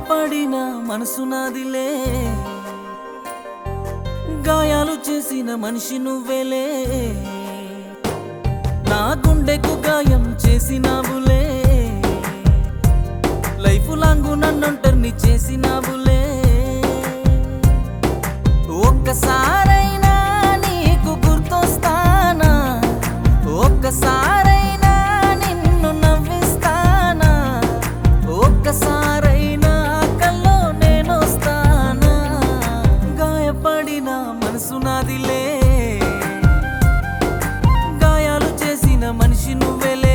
గాయపడిన మనసు నాదిలే గాయాలు చేసిన మనిషి నువ్వేలే నా గుండెకు గాయం చేసినావులే లైఫ్ లాంగ్ నన్నంటర్ని చేసినావులే ఒక్కసారైనా నీకు గుర్తొస్తానా ఒక్కసారైనా నిన్ను నవ్విస్తానా ఒక్కసారైనా కల్లో నేనొస్తానా గాయపడిన మనసు నాదిలే గాయాలు చేసిన మనిషి నువ్వేలే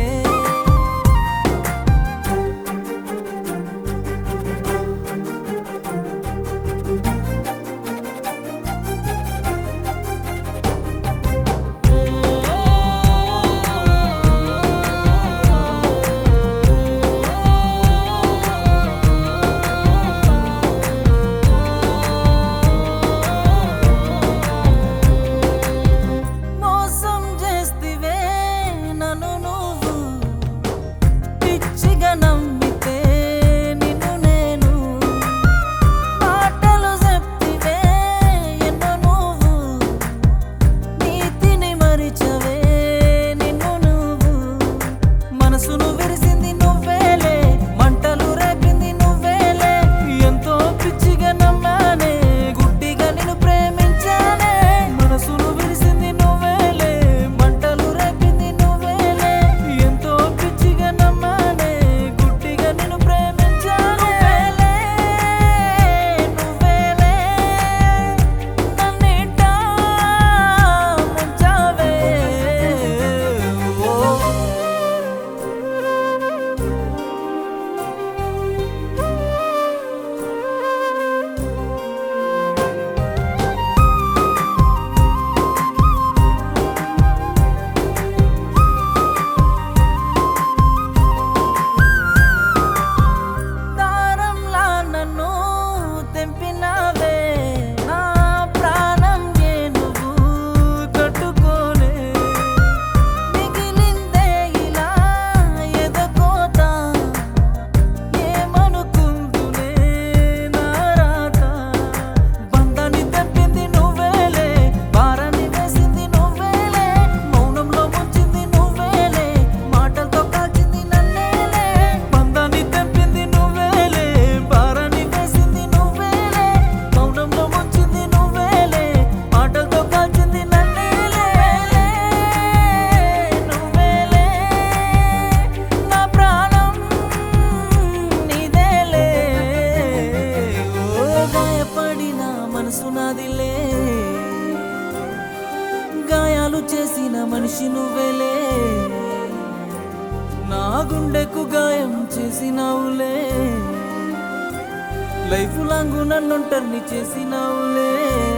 మోసం చేస్తివే నన్ను నువ్వు పిచ్చిగా నమ్మితే నిన్ను నేను మాటలు చెప్తివే ఎన్నో నువ్వు నీతిని మరిచవే నిన్ను నువ్వు మనసును విరిసింది నువ్వేలే మంటలు రేపింది నువ్వేలే ఎంతో పిచ్చిగా నమ్మానే గుడ్డిగా నిన్ను ప్రేమించానే మనసును విరిసింది నువ్వేలే మంటలు రేపింది నువ్వేలే ఎంతో పిచ్చిగా నమ్మానే గుడ్డిగా నిన్ను ప్రేమించానే నువ్వేలే నన్నిటా ముంచావే ఓ దారంలా నన్ను తెంపినావే నా ప్రాణం ఏ నువ్వు కట్టుకోనే మిగిలిందే ఇలా ఎదకోత ఏమనుకుందునే నా రాత బంధాన్ని తెంపింది నువ్వేలే భారాన్ని వేసింది నువ్వేలే మౌనంలో ముంచింది నువ్వేలే మాటలతో కాల్చింది నన్నేలే బంధాన్ని తెంపింది నువ్వేలే భారాన్ని వేసింది నువ్వేలే మౌనంలో ముంచింది నువ్వేలే మాటలతో కాల్చింది నన్నేలే నువ్వేలే నా ప్రాణం నీదేలే ఓ గాయపడిన మనసు నాదిలే గాయాలు చేసిన మనిషి నువ్వేలే నా గుండెకు గాయం చేసినావులే లైఫ్ లాంగ్ నన్ను ఒంటరిని చేసినావులే